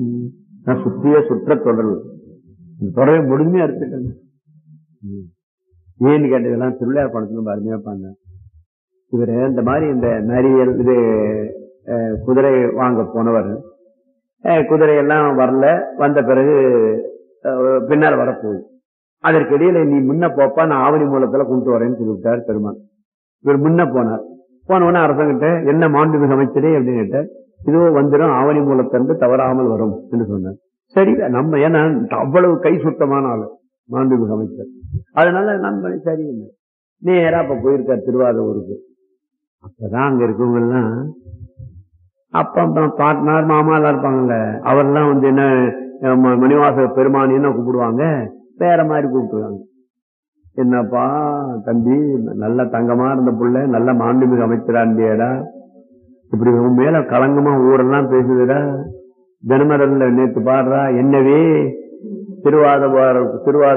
நான் சுற்றிய சுற்ற தொடர்பு இந்த தொடரை முழுமையா எடுத்துட்டேங்க ம். ஏன்னு கேட்டதெல்லாம் திருவிழா பணத்துல ரொம்ப அருமையா பாங்க இவரு இந்த மாதிரி இந்த நரியல் இது அஹ், குதிரை வாங்க போனவர் அஹ், குதிரை எல்லாம் வரல வந்த பிறகு அஹ், பின்னால் வரப்போகுது அதற்கு இடையில நீ முன்ன போப்பா நான் ஆவணி மூலத்துல கொண்டு வரேன்னு சொல்லிவிட்டார் பெருமான் இவர் முன்ன போனார் போன உடனே அரசங்கிட்ட என்ன மாண்புமிகு அமைச்சரே அப்படின்னு கேட்டார் இதோ வந்துடும் ஆவணி மூலத்திலிருந்து தவறாமல் வரும் என்று சொன்னார் சரி நம்ம ஏன்னா அவ்வளவு கை சுத்தமான ஆளு மாண்புமிகு அமைச்சர் அதனால நம்ம சரி நேரா அப்ப போயிருக்கார் திருவாரூருக்கு அப்பதான் அங்க இருக்கவங்க எல்லாம் அப்பா பாட்னார் மாமா எல்லாம் இருப்பாங்கல்ல அவரெல்லாம் வந்து என்ன அஹ், ம- மணிவாச பெருமானி என்ன கூப்பிடுவாங்க வேற மாதிரி கூப்பிடுவாங்க என்னப்பா தம்பி நல்ல தங்கமா இருந்த புள்ள நல்ல மாண்புமிகு அமைச்சராண்டியடா இப்படி உன் மேல களங்கமா ஊரெல்லாம் பேசுதுடா தினமரல்ல நேத்து பாடுறா என்னவே திருவாத திருவாத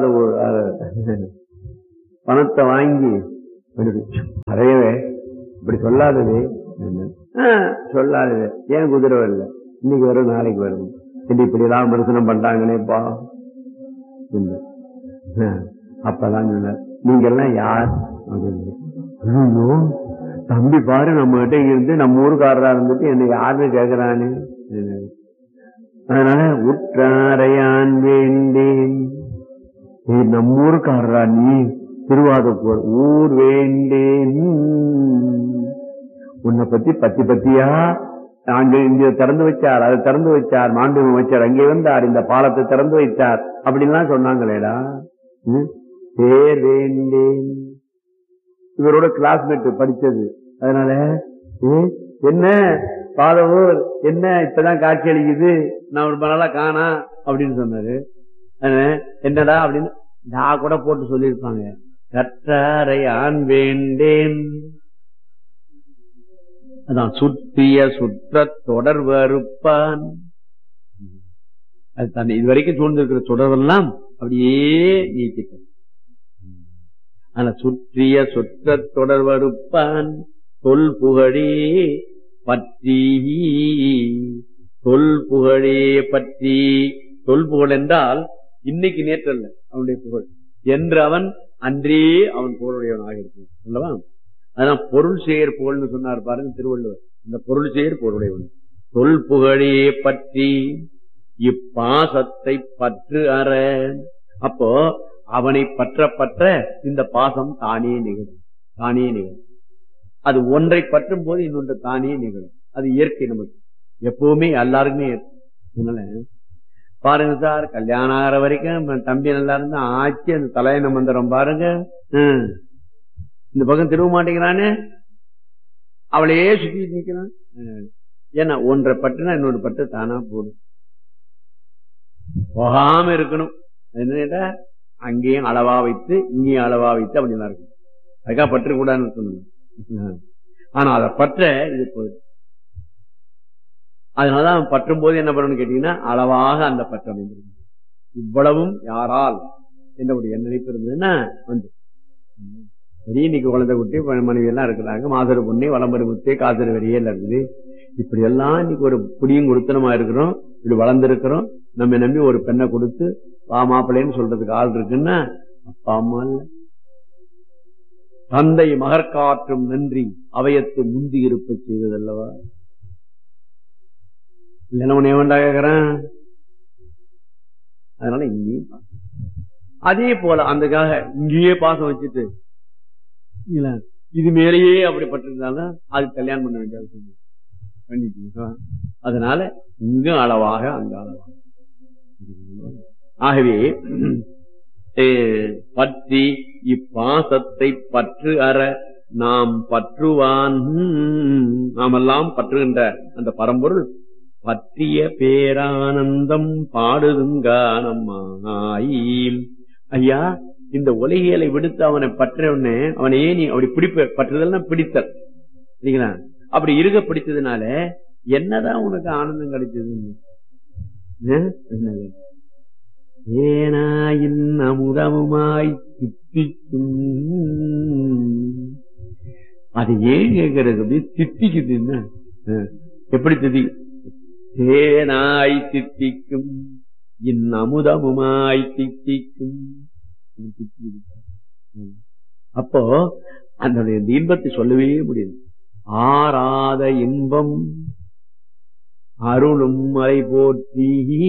பணத்தை வாங்கி அறையவே இப்படி சொல்லாதது சொல்லாதது ஏன் குதிரை வரல இன்னைக்கு வரும் நாளைக்கு வரும் இது இப்படி எல்லாம் விமர்சனம் பண்றாங்களேப்பா இல்லை. ஆ, அப்பதான் சொன்னார் நீங்க எல்லாம் யார் அப்படின்னு. ஐயோ, தம்பி பாரு நம்ம கிட்ட இருந்து நம்ம ஊருக்காரரா இருந்துட்டு என்ன யாருன்னு கேக்குறானே அதனால உற்றாரையான் வேண்டேன் நீ நம்ம ஊருக்காரரா நீ திருவாதூர் ஊர் வேண்டேன் உன்னை பத்தி பத்தி பத்தியா அங்க இங்க திறந்து வச்சார் அதை திறந்து வச்சார் மாண்பு அமைச்சர் அங்கே வந்தார் இந்த பாலத்தை திறந்து வைத்தார் அப்படின்லாம் சொன்னாங்களேடா ம்? பேர் வேண்டேன் இவரோட கிளாஸ்மேட் படிச்சது அதனால ஏ, என்ன பாதவூர் என்ன இப்பதான் காட்சி அளிக்குது நான் ரொம்ப நாளா காணா அப்படின்னு சொன்னாரு அதனால, என்னடா அப்படின்னு நான் கூட போட்டு சொல்லியிருப்பாங்க கற்றாரை ஆண் வேண்டேன் அதான் சுற்றிய சுற்ற தொடர் வருப்பான் அது தன்னை இதுவரைக்கும் சூழ்ந்திருக்கிற தொடர்பெல்லாம் அப்படியே நீக்கிட்டு ஆனா சுற்றிய சுற்ற தொடர் வருப்பான் தொல் புகழே பற்றி தொல் புகழே பற்றி தொல் புகழ் என்றால் இன்னைக்கு நேற்றல்ல அவனுடைய புகழ் என்று அவன் அன்றே அவன் புகழுடையவனாக இருக்கும் அல்லவா அதான் பொருள் செயற் புகழ்னு சொன்னார் பாருங்க திருவள்ளுவர் இந்த பொருள் செயற் பொருளுடையவன் தொல் புகழே பற்றி இப்பாசத்தை பற்று அற அப்போ அவனை பற்ற பற்ற இந்த பாசம் தானே நிகழும் தானே நிகழும் அது ஒன்றை பற்றும் போது இன்னொன்று தானே நிகழும் அது இயற்கை நமக்கு எப்பவுமே எல்லாருக்குமே இயற்கை. அதனால பாருங்க சார் கல்யாணம் ஆகிற வரைக்கும் நம்ம தம்பி நல்லா இருந்தா ஆச்சு அந்த தலையண மந்திரம் பாருங்க ஹம். இந்த பக்கம் திரும்ப மாட்டேங்கிறானே அவளையே சுத்தி நிக்கிறான் ஹம். ஏன்னா ஒன்றை பட்டுனா இன்னொரு பட்டு தானா போடும் போகாம இருக்கணும் அது என்ன கேட்டா அங்கேயும் அளவா வைத்து இங்கேயும் அளவா வைத்து அப்படிலாம் இருக்கும் அதுக்காக பற்று கூடாதுன்னு சொல்லணும் ஆனா அதை பற்ற இது போயிடும் அதனாலதான் அவன் பற்றும் போது என்ன பண்ணணும்னு கேட்டீங்கன்னா அளவாக அந்த பற்று அமைந்திருக்கும் இவ்வளவும் யாரால் என்ற ஒரு எண்ண நினைப்பு இருந்ததுன்னா வந்து சரி இன்னைக்கு குழந்தை குட்டி மனைவி எல்லாம் இருக்கிறாங்க மாசரு பொண்ணு வளம்பரு முத்தே காசரு வெறியல் இருக்குது இப்படி எல்லாம் இன்னைக்கு ஒரு புடியும் கொடுத்தனமா இருக்கிறோம் இப்படி வளர்ந்திருக்கிறோம் நம்ம நம்பி ஒரு பெண்ணை கொடுத்து வா மாப்பிள்ளைன்னு சொல்றதுக்கு ஆள் இருக்குன்னா அப்பா அம்மா இல்ல தந்தை மகற்காற்றும் நன்றி அவையத்து முந்தி இருப்ப செய்ததல்லவா இல்லைன்னா உன்னை வேண்டா கேக்குறேன் அதனால இங்கேயும் பாசம். அதே போல அந்தக்காக இங்கேயே பாசம் வச்சுட்டு இல்ல இது மேலேயே அப்படி பட்டிருந்தாலும் அது கல்யாணம் பண்ண வேண்டிய அவசியம் இல்லை. பண்ணிட்டீங்களா? அதனால இங்கும் அளவாக அங்க அளவாக ஆகவே அஹ், பற்றி இப்பாசத்தை பற்று அற நாம் பற்றுவான் நாமெல்லாம் பற்றுகின்ற அந்த பரம்பொருள் பற்றிய பேரானந்தம் பாடுதுங்கானம்மாயி ஐயா இந்த உலகியலை விடுத்து அவனை பற்ற உடனே அவனை ஏன் நீ அப்படி பிடிப்ப பற்றுதல்னா பிடித்தல் சரிங்களா அப்படி இருக பிடித்ததுனால என்னதான் உனக்கு ஆனந்தம் கிடைச்சது என்னது ஏனாயின் அமுதமுமாய் தித்திக்கும் அது ஏன் கேட்கறது அப்படியே தித்திக்குதுன்னா அஹ், எப்படி திதி தேனாய் தித்திக்கும் இன்னமுதமுமாய் தித்திக்கும் அப்போ அந்த இன்பத்தை சொல்லவே முடியாது ஆறாத இன்பம் அருளும் மறை போற்றி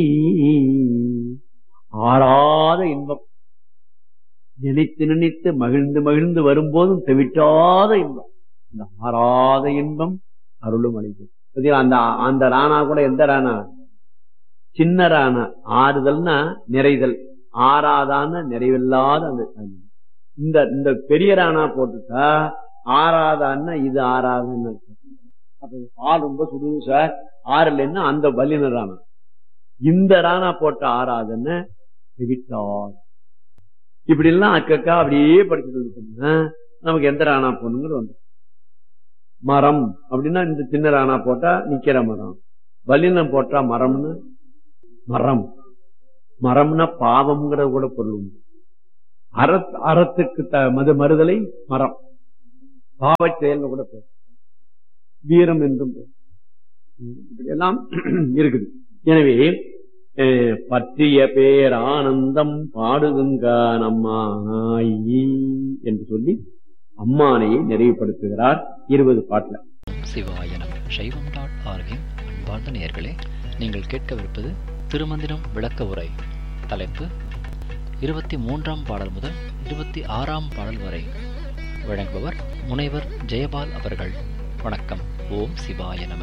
ஆறாத இன்பம் நினைத்து நினைத்து மகிழ்ந்து மகிழ்ந்து வரும்போதும் தெவிட்டாத இன்பம் இந்த ஆறாத இன்பம் அருளும் மறை போற்றி அந்த அந்த ராணா கூட எந்த ராணா சின்ன ராணா ஆறுதல்னா நிறைதல் ஆறாதான நிறைவில்லாத அந்த இந்த இந்த பெரிய ராணா போட்டுட்டா ஆறாதான்னா இது ஆறாதுன்னு அப்ப ஆள் ரொம்ப சுடுது சார் ஆறுலன்னா அந்த வல்லின ராணா இந்த ராணா போட்ட ஆறாதுன்னு விட்டார் இப்படி எல்லாம் அக்கக்கா அப்படியே படிச்சுட்டு நமக்கு எந்த ராணா போடணுங்கிறது வந்து மரம் அப்படின்னா இந்த சின்ன ராணா போட்டா நிக்கிற மரம் வல்லினம் போட்டா மரம்னு மரம் மரம்னா பாவம்ங்கிறது கூட பொருள் உண்டு அறத் அறத்துக்கு த மது மறுதலை மரம் பாவ செயல்னு கூட பேர் வீரம் என்றும் இப்படி எல்லாம் இருக்குது எனவே பற்றிய பேர் ஆனந்தம் பாடுதுங்கான் அம்மாய் என்று சொல்லி அம்மானையை நிறைவுபடுத்துகிறார் இருபது பாட்டுல சிவாயனம் சைவம் டாட் ஆர்கின் அன்பார்ந்த நேயர்களே நீங்கள் கேட்கவிருப்பது திருமந்திரம் விளக்க உரை தலைப்பு இருபத்தி மூன்றாம் பாடல் முதல் இருபத்தி ஆறாம் பாடல் வரை வழங்குபவர் முனைவர் ஜெயபால் அவர்கள் வணக்கம் ஓம் சிவாய நம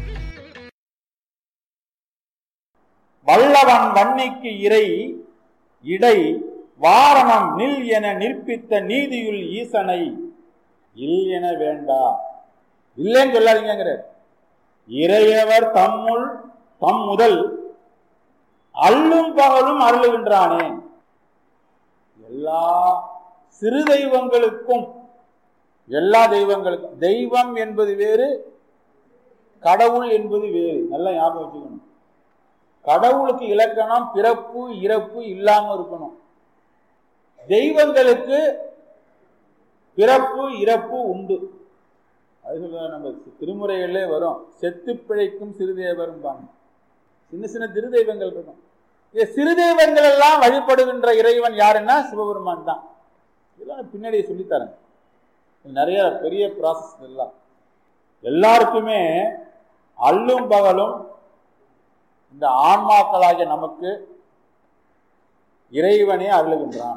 வல்லவன் வன்னிக்கு இறை இடை வாரணம் நில் என நிற்பித்த நீதியுள் ஈசனை இல் என வேண்டா இல்லைன்னு சொல்லாதீங்கிற இறையவர் தம்முள் தம் முதல் அல்லும் பகலும் அருளுகின்றானே எல்லா சிறு தெய்வங்களுக்கும் எல்லா தெய்வங்களுக்கும் தெய்வம் என்பது வேறு கடவுள் என்பது வேறு நல்லா ஞாபகம் வச்சுக்கணும் கடவுளுக்கு இலக்கணம் பிறப்பு இறப்பு இல்லாம இருக்கணும் தெய்வங்களுக்கு பிறப்பு இறப்பு உண்டு அது சொல்ல நம்ம திருமுறைகள்ல வரும் செத்து பிழைக்கும் சிறுதேவரும் பாங்க சின்ன சின்ன திருதெய்வங்கள் இருக்கும் சிறு தெய்வங்கள் எல்லாம் வழிபடுகின்ற இறைவன் யாருன்னா சிவபெருமான் தான் இதெல்லாம் பின்னாடி சொல்லித்தரேன் நிறைய பெரிய ப்ராசஸ் எல்லாம் எல்லாருக்குமே அல்லும் பகலும் இந்த ஆன்மாக்களாகிய நமக்கு இறைவனே அருளுகின்றான்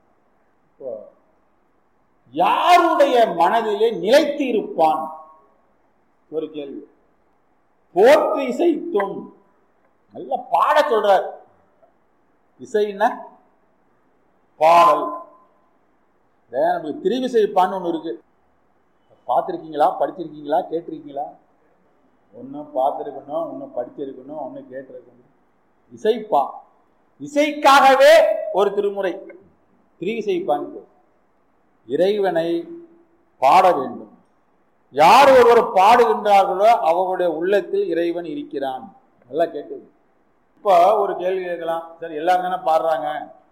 யாருடைய மனதிலே நிலைத்து இருப்பான் ஒரு கேள்வி போற்றி இசைத்தும் நல்ல பாட சொல்றார் இசைன்னா பாடல் நமக்கு திரிவிசைப்பான்னு ஒன்று இருக்கு பார்த்துருக்கீங்களா படிச்சிருக்கீங்களா கேட்டிருக்கீங்களா ஒன்றும் பார்த்துருக்கணும் ஒன்றும் படிச்சிருக்கணும் ஒன்று கேட்டிருக்கணும் இசைப்பா இசைக்காகவே ஒரு திருமுறை திரிவிசைப்பான்னு இறைவனை பாட வேண்டும் யார் ஒருவர் பாடுகின்றார்களோ அவர்களுடைய உள்ளத்தில் இறைவன் இருக்கிறான் நல்லா கேட்டது இப்போ ஒரு கேள்வி கேட்கலாம் சரி எல்லாரும் தானே பாடுறாங்க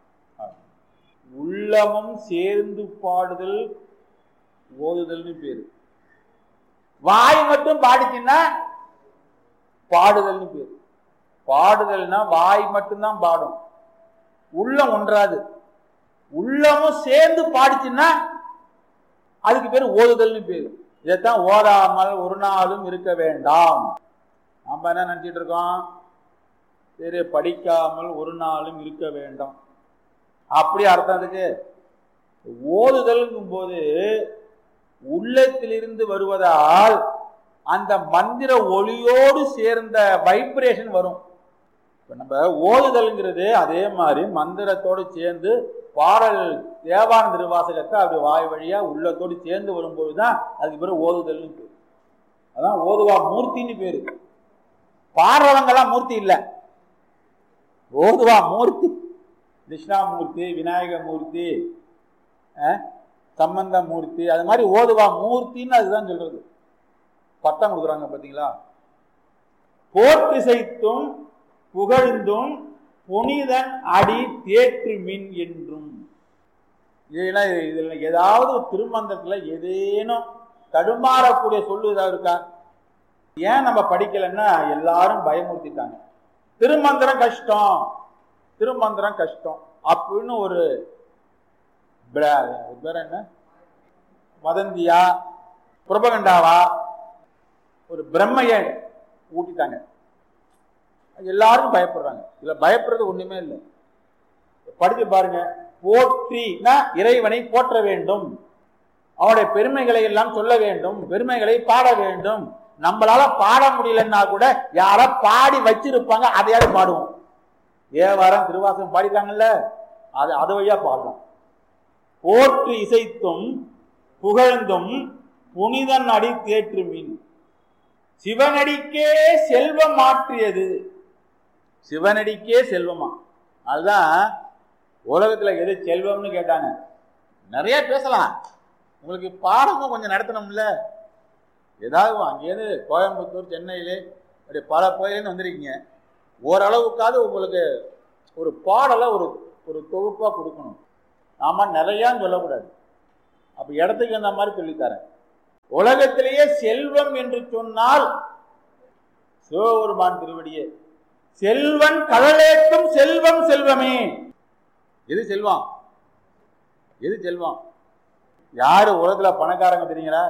உள்ளமும் சேர்ந்து பாடுதல் ஓதுதல்னு பேரு வாய் மட்டும் பாடிச்சுன்னா பாடுதல்னு பேரு பாடுதல்னா வாய் மட்டும்தான் பாடும் உள்ளம் ஒன்றாது உள்ளமும் சேர்ந்து பாடிச்சுன்னா அதுக்கு பேர் ஓதுதல்னு பேரு இதைத்தான் ஓதாமல் ஒரு நாளும் இருக்க வேண்டாம் நம்ம என்ன நினைச்சிட்டு இருக்கோம் சரி படிக்காமல் ஒரு நாளும் இருக்க வேண்டாம் அப்படி அர்த்தம் அதுக்கு ஓதுதல்ங்கும் போது உள்ளத்திலிருந்து வருவதால் அந்த மந்திர ஒளியோடு சேர்ந்த வைப்ரேஷன் வரும் இப்ப நம்ம ஓதுதல்ங்கிறது அதே மாதிரி மந்திரத்தோடு சேர்ந்து பாடல் தேவான திருவாசகத்தை அப்படி வாய் வழியா உள்ளத்தோடு சேர்ந்து வரும்போது தான் அதுக்கு பேர் ஓதுதல்னு பேர் அதான் ஓதுவா மூர்த்தின்னு பேரு பாடுறவங்கெல்லாம் மூர்த்தி இல்லை ஓதுவா மூர்த்தி கிருஷ்ணாமூர்த்தி விநாயக மூர்த்தி சம்பந்த மூர்த்தி அது மாதிரி ஓதுவா மூர்த்தின்னு அதுதான் சொல்றது பட்டம் கொடுக்குறாங்க பார்த்தீங்களா போற்றிசைத்தும் புகழ்ந்தும் புனிதன் அடி தேற்று மின் என்றும் இதுல இதுல ஏதாவது திருமந்தத்துல ஏதேனும் தடுமாறக்கூடிய சொல்லு ஏதாவது இருக்கா ஏன் நம்ம படிக்கலைன்னா எல்லாரும் பயமுறுத்திட்டாங்க திருமந்திரம் கஷ்டம் திருமந்திரம் கஷ்டம் அப்படின்னு ஒரு பிர- அது பேர் என்ன வதந்தியா புரபகண்டாவா ஒரு பிரம்மைய ஊட்டிட்டாங்க எல்லாரும் பயப்படுறாங்க இதுல பயப்படுறது ஒண்ணுமே இல்லை படிச்சு பாருங்க போற்றினா இறைவனை போற்ற வேண்டும் அவனுடைய பெருமைகளை எல்லாம் சொல்ல வேண்டும் பெருமைகளை பாட வேண்டும் நம்மளால பாட முடியலன்னா கூட யாரோ பாடி வச்சிருப்பாங்க அதையாவது பாடுவோம் ஏவாரம் திருவாசகம் பாடிட்டாங்கல்ல அது அது வழியா பாடலாம் போற்று இசைத்தும் புகழ்ந்தும் புனிதன் அடி தேற்று மீன் சிவனடிக்கே செல்வம் மாற்றியது சிவனடிக்கே செல்வமா அதுதான் உலகத்துல எது செல்வம்னு கேட்டாங்க நிறைய பேசலாம் உங்களுக்கு பாடமும் கொஞ்சம் நடத்தணும்ல ஏதாவது அங்கேருந்து கோயம்புத்தூர் சென்னையிலே அப்படி பல பகுதியிலேருந்து வந்திருக்கீங்க ஓரளவுக்காவது உங்களுக்கு ஒரு பாடலை ஒரு ஒரு தொகுப்பாக கொடுக்கணும் ஆமா நிறையான்னு சொல்லக்கூடாது அப்ப இடத்துக்கு அந்த மாதிரி சொல்லித்தரேன் உலகத்திலேயே செல்வம் என்று சொன்னால் சிவபெருமான் திருவடியே செல்வன் கடலேற்றும் செல்வம் செல்வமே எது செல்வம் எது செல்வம் யாரு உலகத்துல பணக்காரங்க தெரியுங்களா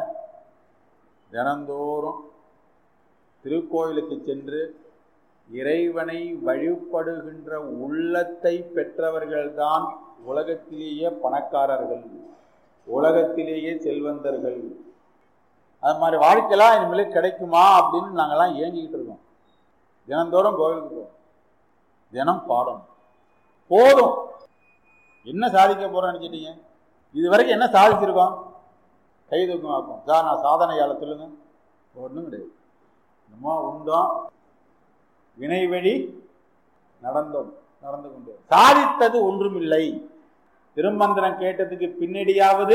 தினந்தோறும் திருக்கோயிலுக்கு சென்று இறைவனை வழிபடுகின்ற உள்ளத்தை பெற்றவர்கள்தான் உலகத்திலேயே பணக்காரர்கள் உலகத்திலேயே செல்வந்தர்கள் அது மாதிரி வாழ்க்கையெல்லாம் இனிமேல் கிடைக்குமா அப்படின்னு நாங்கெல்லாம் ஏங்கிக்கிட்டு இருக்கோம் தினந்தோறும் கோவிலுக்கு போவோம் தினம் பாடம் போதும் என்ன சாதிக்க போறோம்னு நினைச்சிட்டீங்க இது வரைக்கும் என்ன சாதிச்சிருக்கோம் கை தூக்கம் ஆக்கும் சார் நான் சாதனையால சொல்லுங்க ஒன்றும் கிடையாது நம்ம உண்டோம் வினைவழி நடந்தோம் நடந்து கொண்டு சாதித்தது ஒன்றுமில்லை திருமந்திரம் கேட்டதுக்கு பின்னாடியாவது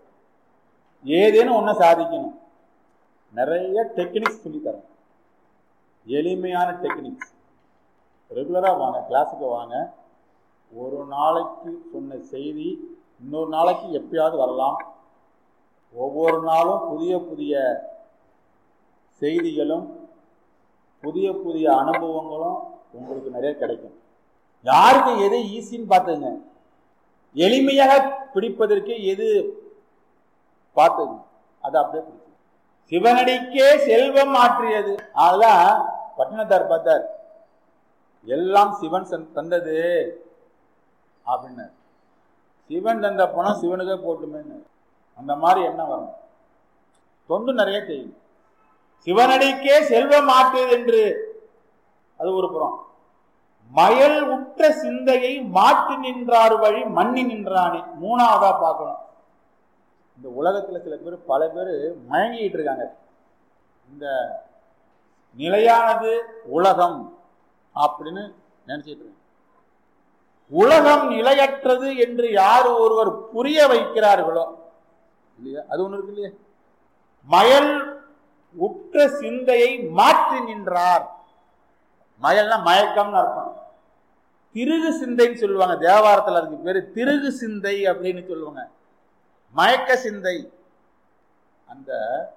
ஏதேனும் ஒண்ணு சாதிக்கணும் நிறைய டெக்னிக்ஸ் சொல்லித்தரேன் எளிமையான டெக்னிக்ஸ் ரெகுலரா வாங்க கிளாஸுக்கு வாங்க ஒரு நாளைக்கு சொன்ன செய்தி இன்னொரு நாளைக்கு எப்பயாவது வரலாம் ஒவ்வொரு நாளும் புதிய புதிய செய்திகளும் புதிய புதிய அனுபவங்களும் உங்களுக்கு நிறைய கிடைக்கும் யாருக்கு எது ஈஸின்னு பார்த்துங்க எளிமையாக பிடிப்பதற்கு எது பார்த்துங்க அது அப்படியே பிடிக்கும் சிவனடிக்கே செல்வம் மாற்றியது அதான் பட்டினத்தார் பார்த்தார் எல்லாம் சிவன் சந்- தந்தது அப்படின்னு சிவன் தந்த பணம் சிவனுக்கே போட்டுமே அந்த மாதிரி என்ன வரும் தொண்டு நிறைய செய்யும் சிவனடிக்கே செல்வம் மாற்றியது என்று அது ஒரு புறம் மயல் உற்ற சிந்தையை மாற்றி நின்றார் வழி மண்ணி நின்றானே மூணாவதா பார்க்கணும் இந்த உலகத்துல சில பேர் பல பேர் மயங்கிட்டு இருக்காங்க இந்த நிலையானது உலகம் அப்படின்னு நினைச்சிட்டு இருக்காங்க உலகம் நிலையற்றது என்று யார் ஒருவர் புரிய வைக்கிறார்களோ இல்லையா அது ஒண்ணு இருக்கு இல்லையா மயல் உற்ற சிந்தையை மாற்றி நின்றார் மயல்னா மயக்கம்னு அர்த்தம் திருகு சிந்தைன்னு சொல்லுவாங்க தேவாரத்தில் அதுக்கு பேரு திருகு சிந்தை அப்படின்னு சொல்லுவாங்க மயக்க சிந்தை அந்த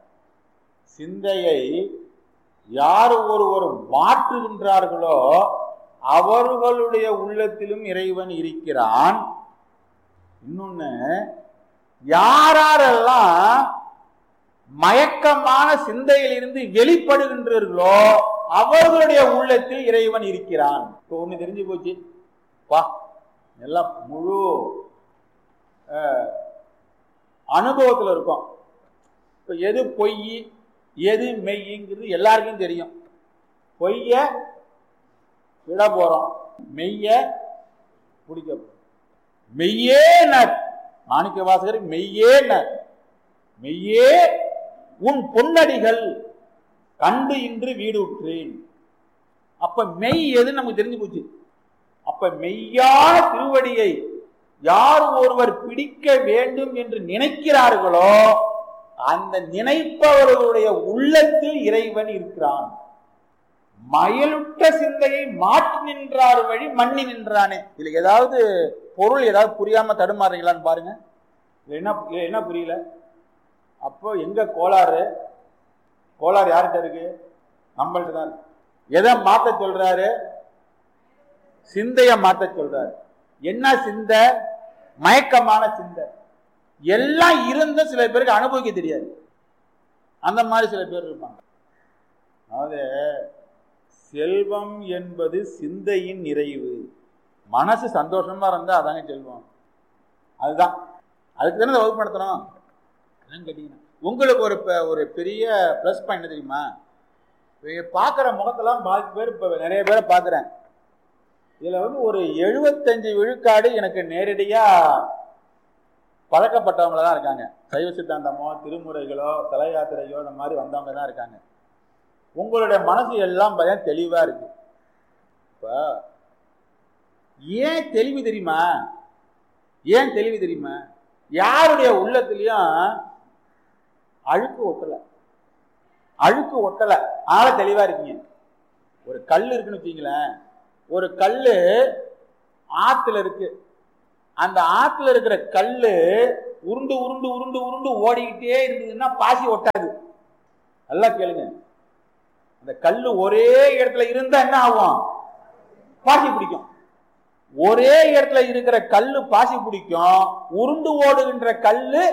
சிந்தையை யார் ஒருவர் மாற்றுகின்றார்களோ அவர்களுடைய உள்ளத்திலும் இறைவன் இருக்கிறான் இன்னொன்னு யாரெல்லாம் மயக்கமான சிந்தையிலிருந்து வெளிப்படுகின்றீர்களோ அவர்களுடைய உள்ளத்தில் இறைவன் இருக்கிறான் இப்போ ஒண்ணு தெரிஞ்சு போச்சு பா எல்லாம் முழு அஹ், அனுபவத்துல இருக்கும் இப்போ எது பொய் எது மெய்ங்கிறது எல்லாருக்கும் தெரியும் பொய்ய விட போறோம் மெய்ய பிடிக்க போறோம் மெய்யே நர் மாணிக்க வாசகர் மெய்யே நர் மெய்யே உன் பொன்னடிகள் கண்டு இன்று வீடு உற்றேன் அப்ப மெய் எதுன்னு நமக்கு தெரிஞ்சு போச்சு அப்ப மெய்யான திருவடியை யார் ஒருவர் பிடிக்க வேண்டும் என்று நினைக்கிறார்களோ அந்த நினைப்பவர்களுடைய உள்ளத்தில் இறைவன் இருக்கிறான் மயலுற்ற சிந்தையை மாற்றி நின்றார் வழி மண்ணி நின்றானே இதுல ஏதாவது பொருள் ஏதாவது புரியாம தடுமாறுறீங்களான்னு பாருங்க இதுல என்ன இதுல என்ன புரியல அப்போ எங்க கோளாறு கோளாறு யார்கிட்ட இருக்கு நம்மள்ட்ட தான் இருக்கு. எதை மாத்த சொல்றாரு சிந்தைய மாத்த சொல்றாரு என்ன சிந்தை மயக்கமான சிந்தை எல்லாம் இருந்தும் சில பேருக்கு அனுபவிக்க தெரியாது அந்த மாதிரி சில பேர் இருப்பாங்க அதாவது செல்வம் என்பது சிந்தையின் நிறைவு மனசு சந்தோஷமா இருந்தா அதாங்க செல்வம் அதுதான் அதுக்கு தானே வகுப்பு நடத்தணும் என்னன்னு கேட்டீங்கன்னா உங்களுக்கு ஒரு ப- ஒரு பெரிய ப்ளஸ் பாயிண்ட் தெரியுமா இவங்க பார்க்குற முகத்தெல்லாம் பாதி பேர் இப்போ நிறைய பேரை பார்க்குறேன் இதில் வந்து ஒரு எழுபத்தஞ்சு விழுக்காடு எனக்கு நேரடியாக பழக்கப்பட்டவங்கள தான் இருக்காங்க சைவ சித்தாந்தமோ திருமுறைகளோ தல யாத்திரையோ இந்த மாதிரி வந்தவங்க தான் இருக்காங்க உங்களுடைய மனசு எல்லாம் பயம் தெளிவாக இருக்கு இப்போ ஏன் தெளிவு தெரியுமா ஏன் தெளிவு தெரியுமா யாருடைய உள்ளத்துலயும் அழுக்கு ஒட்டலை அழுக்கு ஒட்டலை ஆள தெளிவா இருக்கீங்க ஒரு கல் இருக்குன்னு வச்சுங்களேன் ஒரு கல்லு ஆத்துல இருக்கு அந்த ஆத்துல இருக்கிற கல்லு உருண்டு உருண்டு உருண்டு உருண்டு ஓடிக்கிட்டே இருந்ததுன்னா பாசி ஒட்டாது நல்லா கேளுங்க அந்த கல்லு ஒரே இடத்துல இருந்தா என்ன ஆகும் பாசி பிடிக்கும் ஒரே இடத்துல இருக்கிற கல்லு பாசி பிடிக்கும் உருண்டு ஓடுகின்ற கல்லு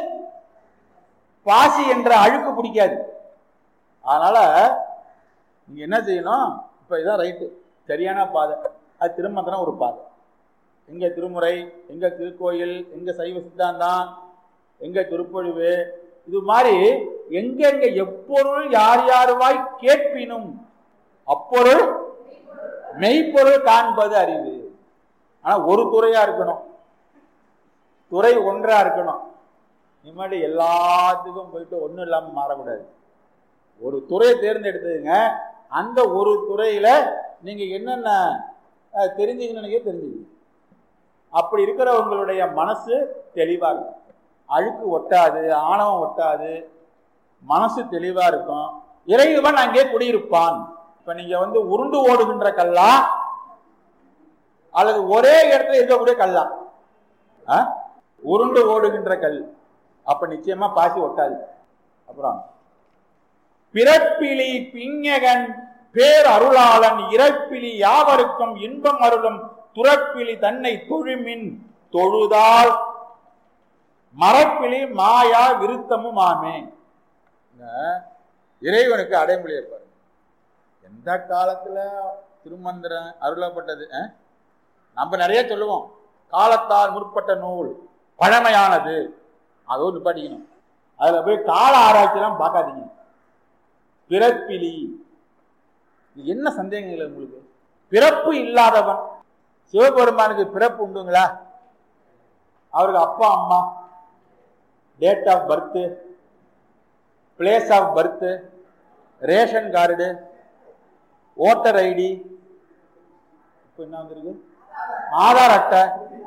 பாசி என்ற அழுக்கு பிடிக்காது அதனால நீங்க என்ன செய்யணும் இப்ப இதான் ரைட்டு சரியான பாதை அது திருமந்திரம் ஒரு பாதை எங்க திருமுறை எங்க திருக்கோயில் எங்க சைவ சித்தாந்தம் எங்க திருப்பொழிவு இது மாதிரி எங்க எங்க எப்பொருள் யார் யாருவாய் கேட்பினும் அப்பொருள் மெய்ப்பொருள் காண்பது அறிவு ஆனா ஒரு துறையா இருக்கணும் துறை ஒன்றா இருக்கணும் இனிமேட்டு எல்லாத்துக்கும் போயிட்டு ஒன்றும் இல்லாமல் மாறக்கூடாது ஒரு துறையை தேர்ந்தெடுத்துங்க அந்த ஒரு துறையில நீங்க என்னென்ன அஹ், தெரிஞ்சுக்கணும்னு நினைக்க தெரிஞ்சுக்கணும் அப்படி இருக்கிறவங்களுடைய மனசு தெளிவா இருக்கும் அழுக்கு ஒட்டாது ஆணவம் ஒட்டாது மனசு தெளிவா இருக்கும் இறைவன் அங்கே குடியிருப்பான் இப்ப நீங்க வந்து உருண்டு ஓடுகின்ற கல்லா அல்லது ஒரே இடத்துல இருக்கக்கூடிய கல்லா ஆ? உருண்டு ஓடுகின்ற கல் அப்ப நிச்சயமா பாசி ஒட்டாது அப்புறம் பிறப்பிலி பிஞகன் பேர் அருளாளன் இறப்பிலி யாவருக்கும் இன்பம் அருளும் துறப்பிலி தன்னை தொழுமின் தொழுதால் மரப்பிலி மாயா விருத்தமும் ஆமே இந்த இறைவனுக்கு அடைமொழி இருப்பார் எந்த காலத்துல திருமந்திரம் அருளப்பட்டது ஆ? நம்ம நிறைய சொல்லுவோம் காலத்தால் முற்பட்ட நூல் பழமையானது அதோ நிப்பாட்டிக்கணும் அதுல போய் கால ஆராய்ச்சிலாம் பார்க்காதீங்க பிறப்பிலி இது என்ன சந்தேகங்கள் உங்களுக்கு பிறப்பு இல்லாதவன் சிவபெருமானுக்கு பிறப்பு உண்டுங்களா அவருக்கு அப்பா அம்மா date of birth place of birth ration card voter ID இப்போ என்ன வந்திருக்கு ஆதார் அட்டை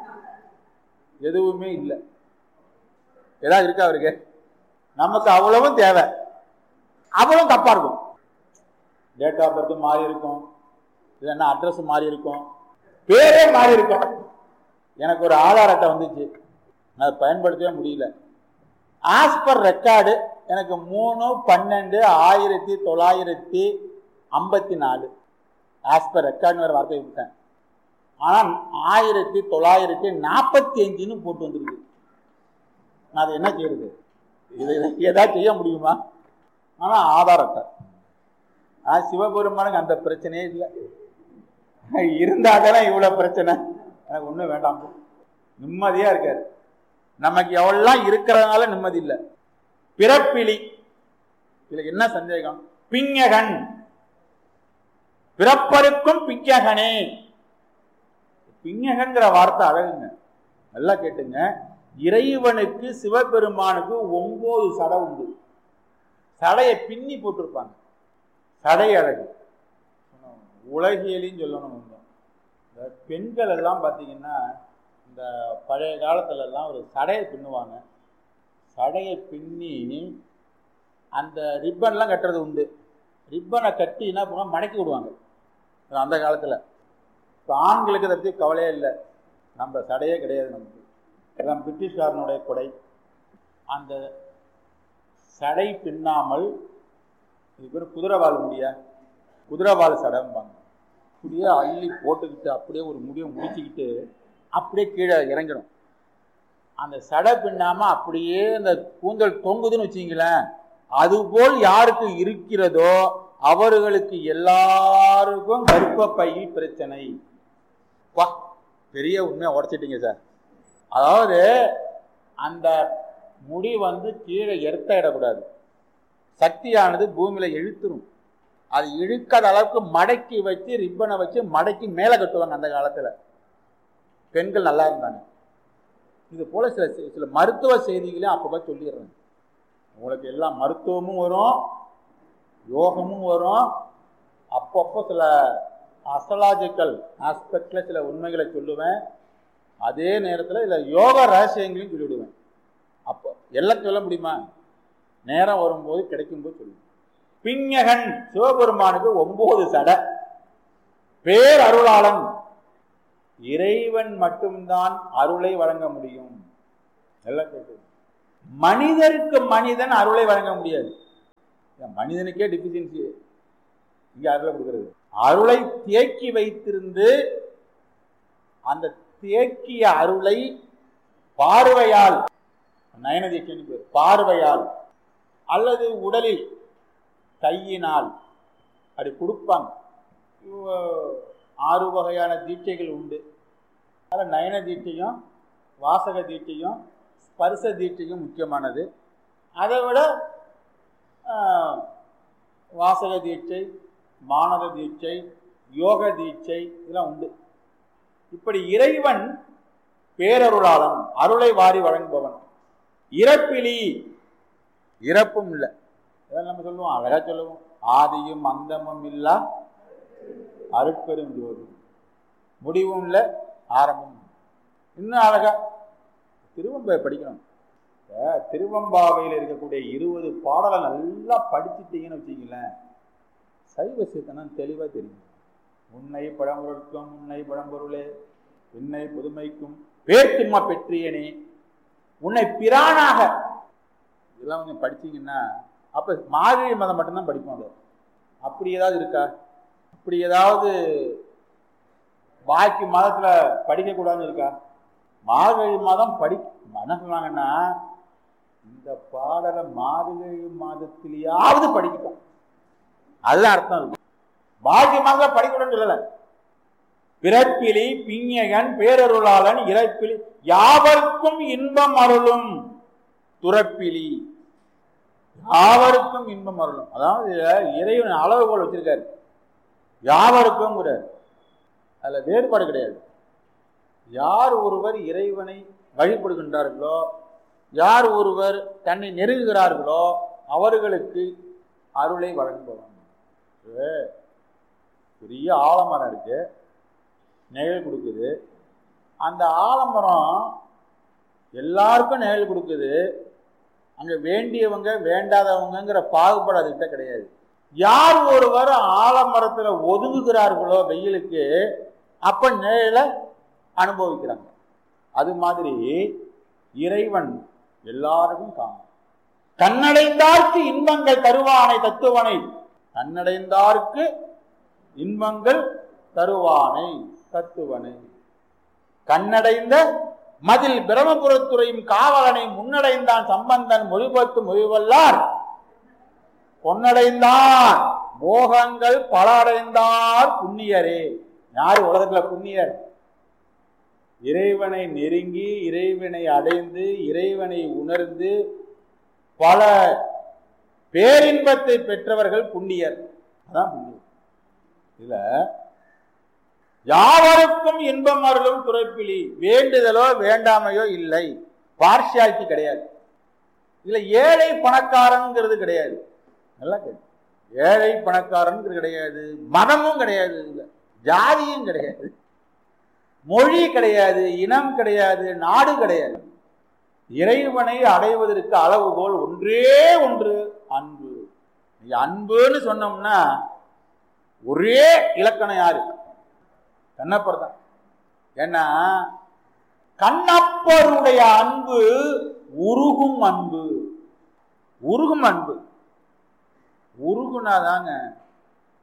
எதுவுமே இல்லை ஏதாவது இருக்கா அவருக்கு நமக்கு அவ்வளவும் தேவை அவ்வளவும் தப்பா இருக்கும் டேட் ஆஃப் பர்த் மாறி இருக்கும் இல்லைன்னா அட்ரஸ் மாறி இருக்கும் பேரே மாறி இருக்கும் எனக்கு ஒரு ஆதார் அட்டை வந்துச்சு நான் அதை பயன்படுத்தவே முடியல ஆஸ் பர் ரெக்கார்டு எனக்கு மூணு பன்னெண்டு ஆயிரத்தி தொள்ளாயிரத்தி ஐம்பத்தி நாலு ஆஸ் பர் ரெக்கார்டுன்னு வேறு வார்த்தை விட்டேன் ஆனால் ஆயிரத்தி தொள்ளாயிரத்தி நாற்பத்தி அஞ்சுன்னு போட்டு வந்திருக்கு நான் அதை என்ன செய்யறது இதை ஏதாவது செய்ய முடியுமா ஆனால் ஆதார் அட்டை ஆனா சிவபெருமானுக்கு அந்த பிரச்சனையே இல்லை இருந்தாதானே இவ்வளவு பிரச்சனை எனக்கு ஒண்ணும் வேண்டாம் போ. நிம்மதியா இருக்காரு நமக்கு எவ்வளவு இருக்கிறதுனால நிம்மதி இல்லை பிறப்பிலி இதுல என்ன சந்தேகம் பிஞகன் பிறப்பருக்கும் பிஞகனே பிஞகங்கிற வார்த்தை அழகுங்க நல்லா கேட்டுங்க இறைவனுக்கு சிவபெருமானுக்கு ஒன்பது சடை உண்டு சடையை பின்னி போட்டிருப்பாங்க சடை அழகு உலகியலின்னு சொல்லணும் கொஞ்சம் இந்த பெண்கள் எல்லாம் பார்த்தீங்கன்னா இந்த பழைய காலத்துல எல்லாம் ஒரு சடையை பின்னுவாங்க சடையை பின்னி அந்த ரிப்பன்லாம் கட்டுறது உண்டு ரிப்பனை கட்டி என்ன பண்ணுவாங்க மடக்கி விடுவாங்க அது அந்த காலத்தில் இப்போ ஆண்களுக்கு அதை பற்றி கவலையே இல்லை நம்ம சடையே கிடையாது நமக்கு எல்லாம் பிரிட்டிஷ்காரனுடைய கொடை அந்த சடை பின்னாமல் இது பேர் குதிரை வாழ முடியா குதிரைவால் சடம்பாங்க அப்படியே அள்ளி போட்டுக்கிட்டு அப்படியே ஒரு முடிவை முடிச்சுக்கிட்டு அப்படியே கீழே இறங்கிடும் அந்த சடை பின்னாம அப்படியே அந்த கூந்தல் தொங்குதுன்னு வச்சுங்களேன் அதுபோல் யாருக்கு இருக்கிறதோ அவர்களுக்கு எல்லாருக்கும் கர்ப்பப்பை பிரச்சனை வா பெரிய உண்மையை உடைச்சிட்டீங்க சார் அதாவது அந்த முடி வந்து கீழே எர்த்த இடக்கூடாது சக்தியானது பூமியில இழுத்துரும் அது இழுக்காத அளவுக்கு மடக்கி வச்சு ரிப்பனை வச்சு மடக்கி மேலே கட்டுவாங்க அந்த காலத்துல பெண்கள் நல்லா இருந்தாங்க இது போல சில சில மருத்துவ செய்திகளையும் அப்பப்போ சொல்லிடுறேன் உங்களுக்கு எல்லாம் மருத்துவமும் வரும் யோகமும் வரும் அப்பப்போ சில அஸ்ட்ராலாஜிக்கல் ஆஸ்பெக்டில் சில உண்மைகளை சொல்லுவேன் அதே நேரத்தில் இதில் யோக ரகசியங்களையும் சொல்லிவிடுவேன் அப்போ எல்லாம் சொல்ல முடியுமா நேரம் வரும்போது கிடைக்கும்போது சொல்லுவேன் பிஞகன் சிவபெருமானுக்கு ஒன்பது சடை பேர் அருளாளன் இறைவன் மட்டும்தான் அருளை வழங்க முடியும் எல்லாம் கேட்குது மனிதருக்கு மனிதன் அருளை வழங்க முடியாது மனிதனுக்கே டிஃபிஷியன்சி இங்க அருளை கொடுக்கிறது அருளை தேக்கி வைத்திருந்து அந்த தேக்கிய அருளை பார்வையால் நயனதீட்சன் பேர் பார்வையால் அல்லது உடலில் கையினால் அப்படி கொடுப்பாங்க ஆறு வகையான தீட்சைகள் உண்டு அதில் நயன தீட்சையும் வாசக தீட்சையும் ஸ்பர்ச தீட்சையும் முக்கியமானது அதை விட வாசக தீட்சை மானத தீட்சை யோக தீட்சை இதெல்லாம் உண்டு இப்படி இறைவன் பேரருளாளன் அருளை வாரி வழங்குபவன் இறப்பிலி இறப்பும் இல்லை இதெல்லாம் நம்ம சொல்லுவோம் அழகா சொல்லுவோம் ஆதியும் அந்தமும் இல்லா அருட்பெரும் ஜோதி முடிவும் இல்லை ஆரம்பம் இன்னும் அழகா திருவம்பை படிக்கணும் திருவம்பாவையில் இருக்கக்கூடிய இருபது பாடலை நல்லா படிச்சுட்டீங்கன்னு வச்சுங்களேன் சைவ சித்தனம் தெளிவாக தெரியும் உன்னை பழம்பொருட்கும் உன்னை பழம்பொருளே உன்னை புதுமைக்கும் பேர்த்துமா பெற்றியனே உன்னை பிரானாக இதெல்லாம் கொஞ்சம் படிச்சீங்கன்னா அப்ப மார்கழி மதம் மட்டும்தான் படிப்போம் அது அப்படி ஏதாவது இருக்கா அப்படி ஏதாவது பாக்கி மதத்துல படிக்கக்கூடாதுன்னு இருக்கா மார்கழி மாதம் படி என்ன சொன்னாங்கன்னா இந்த பாடலை மார்கழி மாதத்திலேயாவது படிக்கட்டும் அதுதான் அர்த்தம் இருக்கு பாக்கி மாதம் படிக்கணும்னு சொல்லல பிறப்பிலி பிஞகன் பேரருளாளன் இறப்பிலி யாவருக்கும் இன்பம் அருளும் துறப்பிலி யாவருக்கும் இன்பம் அருளும் அதாவது இறைவன் அளவுகோல் வச்சிருக்காரு யாவருக்கும் அதுல வேறுபாடு கிடையாது யார் ஒருவர் இறைவனை வழிபடுகின்றார்களோ யார் ஒருவர் தன்னை நெருங்குகிறார்களோ அவர்களுக்கு அருளை வழங்குபவன் பெரிய ஆலமரம் இருக்கு நிழல் கொடுக்குது அந்த ஆலமரம் எல்லாருக்கும் நிழல் கொடுக்குது அங்க வேண்டியவங்க வேண்டாதவங்கிற பாகுபாடு அதுகிட்ட கிடையாது யார் ஒருவர் ஆலமரத்துல ஒதுங்குகிறார்களோ வெயிலுக்கு அப்ப நிழலை அனுபவிக்கிறாங்க அது மாதிரி இறைவன் எல்லாருக்கும் காணும் கண்ணடைந்தார்க்கு இன்பங்கள் தருவானை தத்துவனை கண்ணடைந்தார்க்கு இன்பங்கள் தருவானை தத்துவனை கண்ணடைந்த மதில் பிரமபுரத்துறையும் காவலனை முன்னடைந்தான் சம்பந்தன் மொழிபத்து மொழிவல்லார் பொன்னடைந்தான் மோகங்கள் பல அடைந்தார் புண்ணியரே யாரு உலகத்துல புண்ணியர் இறைவனை நெருங்கி இறைவனை அடைந்து இறைவனை உணர்ந்து பல பேரின்பத்தை பெற்றவர்கள் புண்ணியர் அதான் புண்ணியர் இதுல யாவருக்கும் இன்பம் அருளும் துறைப்பிலி வேண்டுதலோ வேண்டாமையோ இல்லை பார்ஷியாலிட்டி கிடையாது இதுல ஏழை பணக்காரங்கிறது கிடையாது நல்லா கேட்டு ஏழை பணக்காரன் கிடையாது மதமும் கிடையாது இல்ல ஜாதியும் கிடையாது மொழி கிடையாது இனம் கிடையாது நாடு கிடையாது இறைவனை அடைவதற்கு அளவுகோல் ஒன்றே ஒன்று அன்பு அன்புன்னு சொன்னோம்னா ஒரே இலக்கணம் யாரு கண்ணப்பர் தான் ஏன்னா கண்ணப்பருடைய அன்பு உருகும் அன்பு உருகும் அன்பு உருகுனாதாங்க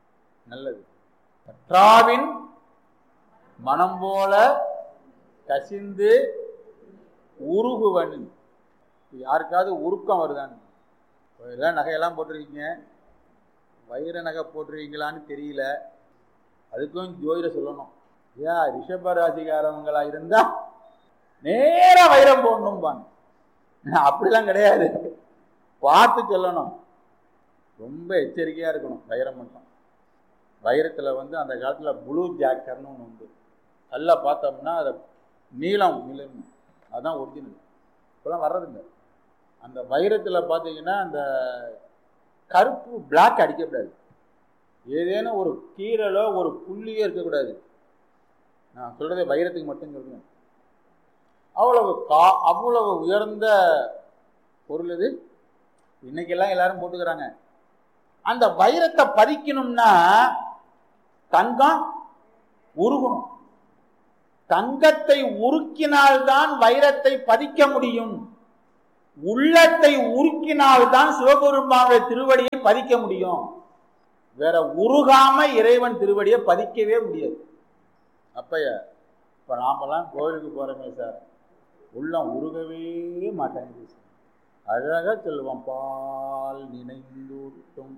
நல்லது கற்றாவின் மனம் போல கசிந்து உருகுவன் யாருக்காவது உருக்கம் வருதான்னு எல்லாம் நகையெல்லாம் போட்டிருக்கீங்க வைர நகை போட்டிருக்கீங்களான்னு தெரியல அதுக்கும் ஜோதிட சொல்லணும் ஏன் ரிஷப ராசிக்காரவங்களா இருந்தா நேரா வைரம் போடணும்பாங்க அப்படிலாம் கிடையாது பார்த்து சொல்லணும் ரொம்ப எச்சரிக்கையா இருக்கணும் வைரம் மட்டும் வைரத்துல வந்து அந்த காலத்துல ப்ளூ ஜாக்கர்னு ஒன்று உண்டு நல்லா பார்த்தோம்னா அதை நீளம் நிலம் அதுதான் ஒரிஜினல் இப்போலாம் வர்றதில்லை அந்த வைரத்தில் பார்த்தீங்கன்னா அந்த கருப்பு பிளாக் அடிக்கக்கூடாது ஏதேனும் ஒரு கீரலோ ஒரு புள்ளியோ இருக்கக்கூடாது நான் சொல்றதே வைரத்துக்கு மட்டும் சொல்றேன் அவ்வளவு கா அவ்வளவு உயர்ந்த பொருள் இது இன்னைக்கெல்லாம் எல்லாரும் போட்டுக்கிறாங்க அந்த வைரத்தை பதிக்கணும்னா தங்கம் உருகணும் தங்கத்தை உருக்கினால்தான் வைரத்தை பதிக்க முடியும் உள்ளத்தை உருக்கினால்தான் சிவபெருமானுடைய திருவடியை பதிக்க முடியும் வேற உருகாம இறைவன் திருவடியை பதிக்கவே முடியாது அப்ப இப்ப நாமெல்லாம் கோயிலுக்கு போறோமே சார் உள்ளம் உருகவே மாட்டேங்குது சார். அழகா சொல்லுவோம் பால் நினைந்தூட்டும்